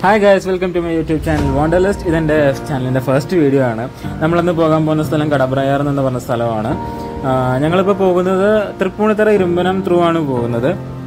hi guys welcome to my YouTube channel Wonderlist ഇതെൻ്റെ ചാനലിൻ്റെ first video ആണ് നമ്മളിന്ന് പോകാൻ പോകുന്ന സ്ഥലം കടപ്രയാർ എന്ന് പറഞ്ഞ സ്ഥലമാണ് ആ, ഞങ്ങളിപ്പോൾ പോകുന്നത് തൃപ്പൂണിത്തറ ഇരുമ്പനം ത്രൂ ആണ് പോകുന്നത്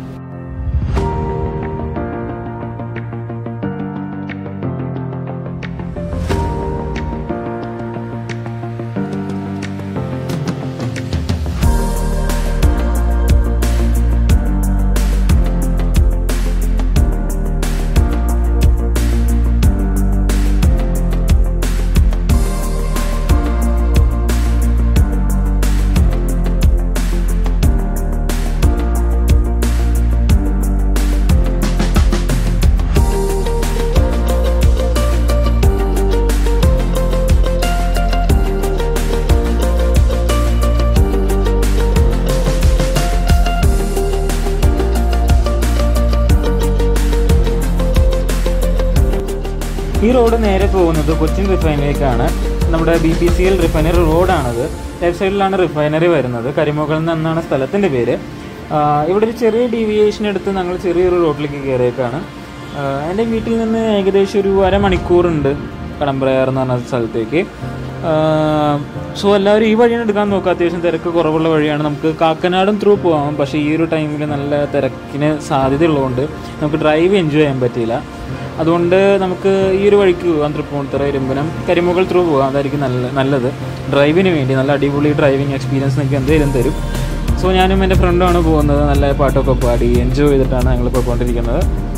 ഈ റോഡ് നേരെ പോകുന്നത് കൊച്ചിൻ റിഫൈനറിക്കാണ് നമ്മുടെ B P C L refinery റോഡാണത് ലെഫ്റ്റ് സൈഡിലാണ് റിഫൈനറി വരുന്നത് കരിമുകളിൽ നിന്നാണ് സ്ഥലത്തിൻ്റെ പേര് ആ, ഇവിടെ ഒരു ചെറിയ ഡീവിയേഷൻ എടുത്ത് ഞങ്ങൾ ചെറിയൊരു റോഡിലേക്ക് കയറിയേക്കാണ് ആ, എൻ്റെ വീട്ടിൽ നിന്ന് ഏകദേശം ഒരു അരമണിക്കൂറുണ്ട് കടമ്പ്രയാർ എന്ന് പറഞ്ഞ സ്ഥലത്തേക്ക് സോ എല്ലാവരും ഈ വഴിയാണ് എടുക്കാൻ നോക്കുക അത്യാവശ്യം തിരക്ക് കുറവുള്ള വഴിയാണ് നമുക്ക് കാക്കനാടും ത്രൂ പോകാം പക്ഷേ ഈ ഒരു ടൈമിൽ നല്ല തിരക്കിന് സാധ്യതയുള്ളതുകൊണ്ട് നമുക്ക് ഡ്രൈവ് എൻജോയ് ചെയ്യാൻ പറ്റിയില്ല അതുകൊണ്ട് നമുക്ക് ഈ ഒരു വഴിക്ക് പോകാം തൃപ്പൂണിത്തറ ഇരുമ്പനം കരിമുകൾ ത്രൂ പോകാം അതായിരിക്കും നല്ല നല്ലത് ഡ്രൈവിന് വേണ്ടി നല്ല അടിപൊളി ഡ്രൈവിംഗ് എക്സ്പീരിയൻസ് നിങ്ങൾക്ക് എന്തെങ്കിലും തരും സോ ഞാനും എൻ്റെ ഫ്രണ്ടുമാണ് പോകുന്നത് നല്ല പാട്ടൊക്കെ പാടി എൻജോയ് ചെയ്തിട്ടാണ് ഞങ്ങൾ പോയിക്കൊണ്ടിരിക്കുന്നത്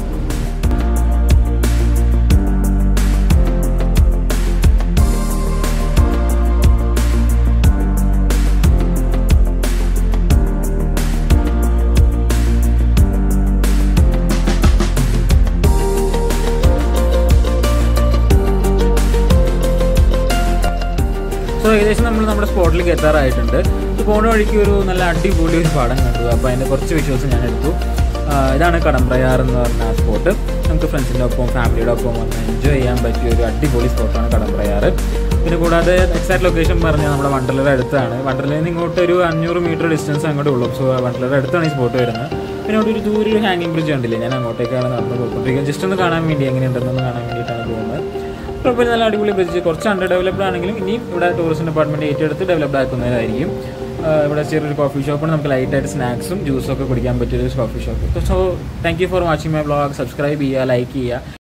സോ ഏകദേശം നമ്മൾ നമ്മുടെ സ്പോട്ടിലേക്ക് എത്താറായിട്ടുണ്ട് ഇത് പോകുന്ന വഴിക്ക് ഒരു നല്ല അടിപൊളി ഒരു പാടം കണ്ടു അപ്പോൾ അതിൻ്റെ കുറച്ച് വിഷ്വൽസ് ഞാൻ എടുത്തു ആ, ഇതാണ് കടമ്പ്രയാർ എന്ന് പറഞ്ഞ സ്പോട്ട് നമുക്ക് ഫ്രണ്ട്സിൻ്റെ ഒപ്പം ഫാമിലിയുടെ ഒപ്പം വന്ന് എൻജോയ് ചെയ്യാൻ പറ്റിയ ഒരു അടിപൊളി സ്പോട്ടാണ് കടമ്പ്രയാർ പിന്നെ കൂടാതെ എക്സാക്ട് ലൊക്കേഷൻ പറഞ്ഞാൽ നമ്മുടെ വണ്ടർലയുടെ അടുത്താണ് വണ്ടർലയിൽ നിന്ന് ഇങ്ങോട്ട് ഒരു അഞ്ഞൂറ് മീറ്റർ ഡിസ്റ്റൻസ് അങ്ങോട്ട് ഉള്ളൂ സോ വണ്ടർലയുടെ അടുത്താണ് ഈ സ്പോട്ട് വരുന്നത് പിന്നെ അവിടെ ഒരു ദൂരെ ഒരു ഹാങ്ങിങ് ബ്രിഡ്ജ് ഉണ്ടല്ലേ ഞാൻ അങ്ങോട്ടേക്കാണ് നടന്ന് പോയിക്കൊണ്ടിരിക്കുന്നത് ജസ്റ്റ് ഒന്ന് കാണാൻ വേണ്ടി എങ്ങനെയുണ്ടെന്നൊന്ന് കാണാൻ വേണ്ടിയിട്ടാണ് പോകുന്നത് കുഴപ്പമില്ല നല്ല അടിപൊളി ബ്രിഡ്ജ് കുറച്ച് അണ്ടർ ഡെവലപ്ഡ് ആണെങ്കിലും ഇനിയും ഇവിടെ ടൂറിസം ഡിപ്പാർട്ട്മെന്റ് ഏറ്റെടുത്ത് ഡെവലപ്ഡ് ആക്കുന്നതായിരിക്കും ആ, ഇവിടെ ചെറിയൊരു കോഫി ഷോപ്പാണ് നമുക്ക് ലൈറ്റായിട്ട് സ്നാക്സും ജ്യൂസും ഒക്കെ കുടിക്കാൻ പറ്റിയൊരു coffee shop so thank you for watching my blog subscribe ചെയ്യുക ലൈക്ക് ചെയ്യുക